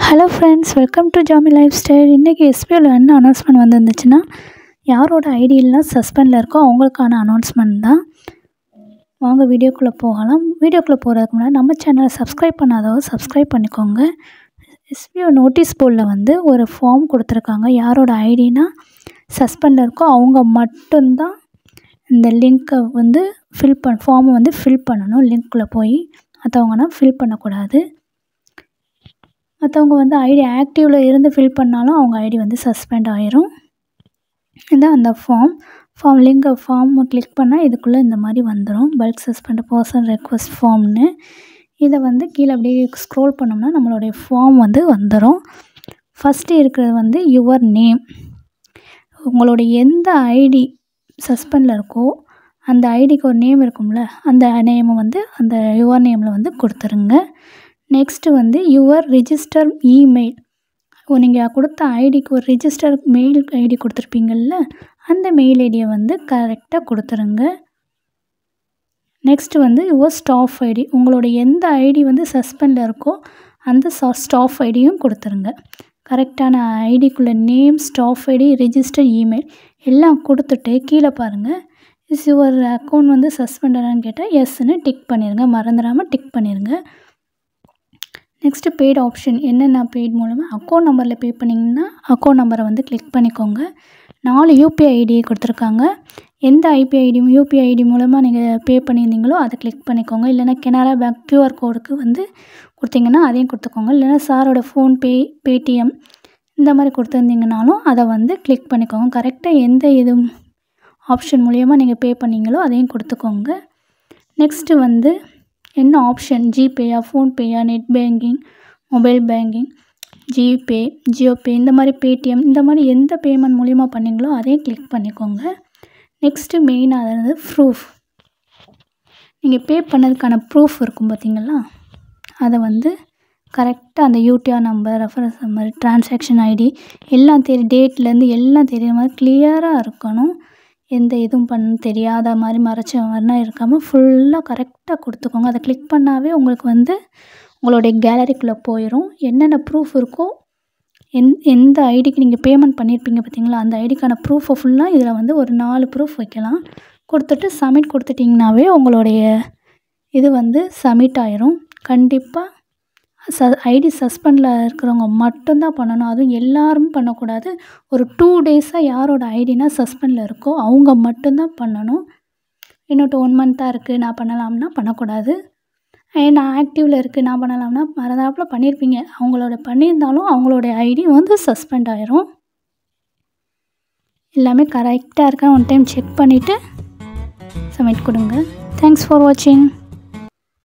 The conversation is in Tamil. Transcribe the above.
ஹலோ ஃப்ரெண்ட்ஸ் வெல்கம் டு ஜாமி லைஃப் ஸ்டைல் இன்றைக்கி எஸ்பிஓவில் என்ன அனௌன்ஸ்மெண்ட் வந்துருந்துச்சுன்னா யாரோட ஐடியெல்லாம் சஸ்பெண்டில் இருக்கோ அவங்களுக்கான அனௌன்ஸ்மெண்ட் தான் வாங்க வீடியோக்குள்ளே போகலாம் வீடியோக்குள்ளே போகிறதுக்கு முன்னாடி நம்ம சேனலை சப்ஸ்கிரைப் பண்ணாதவங்க சப்ஸ்கிரைப் பண்ணிக்கோங்க எஸ்பிஓ நோட்டீஸ் போர்டில் வந்து ஒரு ஃபார்ம் கொடுத்துருக்காங்க யாரோட ஐடினா சஸ்பெண்டில் இருக்கோ அவங்க மட்டும்தான் இந்த லிங்க்கை வந்து ஃபில் பண்ண ஃபார்மை வந்து ஃபில் பண்ணணும் லிங்க்குள்ளே போய் மற்றவங்கன்னா ஃபில் பண்ணக்கூடாது மற்றவங்க வந்து ஐடி ஆக்டிவில் இருந்து ஃபில் பண்ணாலும் அவங்க ஐடி வந்து சஸ்பெண்ட் ஆயிரும் இதான் அந்த ஃபார்ம் ஃபார்ம் லிங்கை ஃபார்மை கிளிக் பண்ணால் இதுக்குள்ளே இந்த மாதிரி வந்துடும் பல்க் சஸ்பெண்ட் பர்சன் ரெக்வஸ்ட் ஃபார்ம்னு இதை வந்து கீழே அப்படியே ஸ்க்ரோல் பண்ணோம்னா நம்மளுடைய ஃபார்ம் வந்து வந்துடும் ஃபஸ்ட்டு இருக்கிறது வந்து யுவர் நேம் உங்களுடைய எந்த ஐடி சஸ்பெண்டில் இருக்கோ அந்த ஐடிக்கு ஒரு நேம் இருக்கும்ல அந்த நேமை வந்து அந்த யுவர் நேமில் வந்து கொடுத்துருங்க நெக்ஸ்ட்டு வந்து யுவர் ரிஜிஸ்டர் இமெயில் நீங்கள் கொடுத்த ஐடிக்கு ஒரு ரிஜிஸ்டர் மெயில் ஐடி கொடுத்துருப்பீங்கள்ல அந்த மெயில் ஐடியை வந்து கரெக்டாக கொடுத்துருங்க நெக்ஸ்ட்டு வந்து யுவர் ஸ்டாஃப் ஐடி உங்களோட எந்த ஐடி வந்து சஸ்பெண்டில் இருக்கோ அந்த ஸ்டாஃப் ஐடியும் கொடுத்துருங்க கரெக்டான ஐடிக்குள்ளே name staff ID register email எல்லாம் கொடுத்துட்டு கீழே பாருங்கள் இஸ் யுவர் அக்கௌண்ட் வந்து சஸ்பெண்டடான்னு கேட்டால் எஸ்ன்னு டிக் பண்ணிடுங்க மறந்துடாமல் டிக் பண்ணிடுங்க நெக்ஸ்ட்டு பெய்டு ஆப்ஷன் என்னென்ன பெய்ட் மூலமாக அக்கௌண்ட் நம்பரில் பே பண்ணிங்கன்னா அக்கௌண்ட் நம்பரை வந்து கிளிக் பண்ணிக்கோங்க நாலு யூபிஐ ஐடி கொடுத்துருக்காங்க எந்த ஐபி ஐடி யூபிஐ ஐடி மூலமாக நீங்கள் பே பண்ணியிருந்தீங்களோ அதை கிளிக் பண்ணிக்கோங்க இல்லைனா கெனரா பேங்க் க்யூஆர் கோடுக்கு வந்து கொடுத்தீங்கன்னா அதையும் கொடுத்துக்கோங்க இல்லைனா சாரோட ஃபோன்பே பேடிஎம் இந்த மாதிரி கொடுத்துருந்தீங்கனாலும் அதை வந்து கிளிக் பண்ணிக்கோங்க கரெக்டாக எந்த இது ஆப்ஷன் மூலியமாக நீங்கள் பே பண்ணீங்களோ அதையும் கொடுத்துக்கோங்க நெக்ஸ்ட்டு வந்து என்ன ஆப்ஷன் ஜிபேயா ஃபோன்பேயா net banking mobile banking GPay JioPay இந்த மாதிரி பேடிஎம் இந்த மாதிரி எந்த பேமெண்ட் மூலிமா பண்ணிங்களோ அதையும் கிளிக் பண்ணிக்கோங்க நெக்ஸ்ட்டு மெயினாக அதாவது ப்ரூஃப் நீங்கள் பே பண்ணதுக்கான ப்ரூஃப் இருக்கும் பார்த்தீங்களா அதை வந்து கரெக்டாக அந்த UTR number reference number transaction ID எல்லாம் தெரி டேட்லேருந்து எல்லாம் தெரியுற மாதிரி கிளியராக இருக்கணும் எந்த இதுவும் பண்ண தெரியாத மாதிரி மறைச்ச மாதிரிலாம் இருக்காமல் ஃபுல்லாக கரெக்டாக கொடுத்துக்கோங்க அதை கிளிக் பண்ணாவே உங்களுக்கு வந்து உங்களுடைய கேலரிக்குள்ளே போயிடும் என்னென்ன ப்ரூஃப் இருக்கோ எந் எந்த ஐடிக்கு நீங்கள் பேமெண்ட் பண்ணியிருப்பீங்க பார்த்தீங்களா அந்த ஐடிக்கான ப்ரூஃபை ஃபுல்லாக இதில் வந்து ஒரு நாலு ப்ரூஃப் வைக்கலாம் கொடுத்துட்டு சப்மிட் கொடுத்துட்டிங்கனாவே உங்களுடைய இது வந்து சப்மிட் ஆயிரும் கண்டிப்பாக ச ஐடி சஸ்பெண்டில் இருக்கிறவங்க மட்டும்தான் பண்ணணும் அதுவும் எல்லாரும் பண்ணக்கூடாது ஒரு டூ டேஸாக யாரோட ஐடினா சஸ்பெண்டில் இருக்கோ அவங்க மட்டும்தான் பண்ணணும் இன்னொட்டு ஒன் மந்த்தாக இருக்குது நான் பண்ணலாம்னா பண்ணக்கூடாது நான் ஆக்டிவில் இருக்குது நான் பண்ணலாம்னா மறந்தாப்பில் பண்ணியிருப்பீங்க அவங்களோட பண்ணியிருந்தாலும் அவங்களோட ஐடி வந்து சஸ்பெண்ட் ஆயிரும் எல்லாமே கரெக்டாக இருக்கா ஒன் டைம் செக் பண்ணிவிட்டு சப்மிட் கொடுங்க தேங்க்ஸ் ஃபார் வாட்சிங்